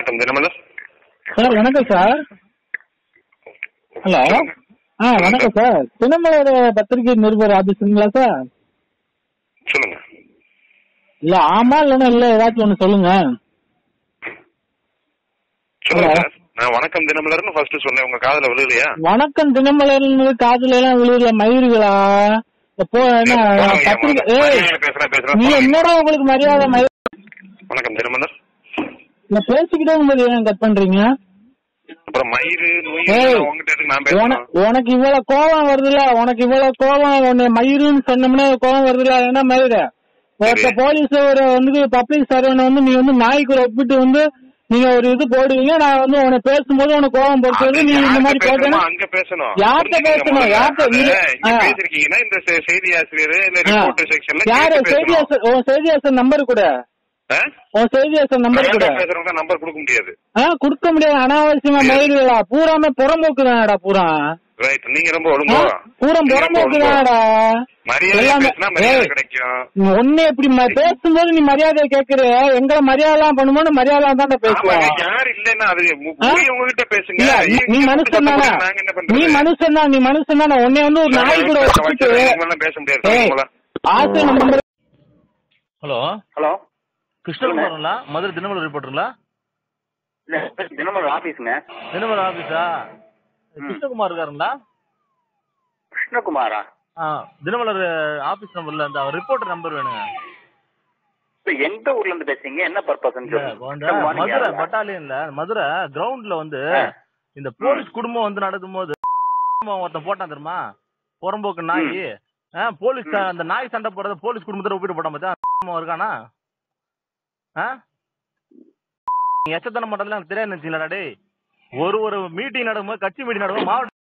வணக்கம் தினமலர் சார் வணக்கம் sir hello ஆ வணக்கம் சார் தினமலர் பத்திரிகை நிருபர் ஆபீஸுங்களா சார் சொல்லுங்க இல்ல ஆமா இல்லைன்னா இல்ல ஏதாச்சும் ஒண்ணு சொல்லுங்க சொல்லுங்க Hello. சார் நான் வணக்கம் தினமலர்னு ஃபர்ஸ்ட் சொன்னேன் உங்க காதுல விழுலையா வணக்கம் தினமலர் காதுல எல்லாம் விழுதுல மயிர்களா இப்போ என்ன பத்திரிகை ஏய் பேசுறேன் பேசுறேன் நீ என்னடா உங்களுக்கு மரியாதை மயிர் வணக்கம் தினமலர் இல்ல பேசிக்கிட்டே இருக்கும்போது ஏன் கட் பண்றீங்க அப்புறம் மயிறு நோய் ஏய், உங்ககிட்ட இருக்கு நான் பேசணும் உன- உனக்கு இவ்வளவு கோபம் வருதுல்ல உனக்கு இவ்வளவு கோபம் உன்னை மயிருன்னு சொன்னோம்னா கோபம் வருதுல்ல என்ன மயிறு ஒருத்த சரி. போலீஸ் ஒரு வந்து பப்ளிக் சர்வன் வந்து நீ வந்து நாய்க்கு ஒப்பிட்டு வந்து நீங்க ஒரு இது போடுவீங்க நான் வந்து உன்னை பேசும்போது உனக்கு கோபம் பொறுத்தது நீ இந்த மாதிரி யார்கிட்ட பேசணுமோ போட்டேன்னா அங்க பேசணும் யார்கிட்ட புரிஞ்சுக்கங்க பேசணும்? முதல்ல. யார்கிட்ட? அது இது- இங்க ஆ. பேசிருக்கீங்கன்னா இந்த செ- செய்தி ஆசிரியர் இல்ல ஆ. ரிப்போர்ட்டர் செக்ஷன்ல யாரு கேட்டு செய்தி பேசணும். ஆசர் உன் செய்தி ஆசர் நம்பர் கூட ஆ? உன் செய்தி ஆசர் நம்பர் கூட கரெக்டா பேசுறவங்க நம்பர் கொடுக்க முடியாது ஆ கொடுக்க முடியாது அனாவசியமா மயிர்களா பூராமே புறம்போக்கு தானடா பூரா ரைட் நீங்க ரொம்ப ஆ? ஒழுங்கோ பூரா நீங்க ரொம்ப புறம்போக்கு ஒழுங்கோ. தானடா மரியாதை எல்லாமே- பேசினா மரியாதை ஏய். கிடைக்கும் ஒண்ணு இப்படி ம- பேசும்போது நீ மரியாதை கேக்குற எங்களை மரியாதை எல்லாம் பண்ணும்போது மரியாதை தான் பேசுவோம் ஆமாங்க, யார் இல்லைன்னா அது மு- ஆ? போய் உங்ககிட்ட பேசுங்க இல்ல நீ- ஏன் நீ இங்க மனுஷன் சத்தம் தானே போட்டு நாங்க என்ன நீ பண்றது மனுஷன் தான் நீ மனுஷன் தானே உன்னை வந்து ஒரு நாய் கூட பேச வச்சுட்டு வச்சது, இவங்கெல்லாம் பேச முடியாது ஏய், உங்களா? ஆசை நம்பர் ஹலோ ஹலோ கிருஷ்ணகுமாருங்களா மதுரை தினமலர் ரிப்போர்ட்டருங்களா இல்ல தினமலர் ஆபீஸுங்க தினமலர் ஆபீஸா கிருஷ்ணகுமார் இருக்காருங்களா கிருஷ்ணகுமாரா ஆ தினமலர் ஆபீஸ் நம்பர்ல அந்த ரிப்போர்ட்டர் நம்பர் வேணுங்க இப்ப எந்த ஊர்ல இருந்து பேசுறீங்க என்ன பர்பஸ் இல்ல, இந்த மதுரை பட்டாலியன்ல மதுரை கிரவுண்ட்ல வந்து ஆ. இந்த போலீஸ் குடும்பம் வந்து நடக்கும்போது ஒருத்தன் போட்டான் தெரியுமா புறம்போக்கு நாய் ஆ, போலீஸ் ம். அந்த நாய் சண்டை போடுறத போலீஸ் குடும்பத்தோட ஒப்பிட்டு போட்டான் பார்த்தா இருக்கானா ஆ எச்சத்தனம் பண்றதுல எனக்கு தெரியாது நினைச்சீங்களா டேய் ஒரு ஒரு மீட்டிங் நடக்கும்போது கட்சி மீட்டிங் நடக்கும்போது மாவட்ட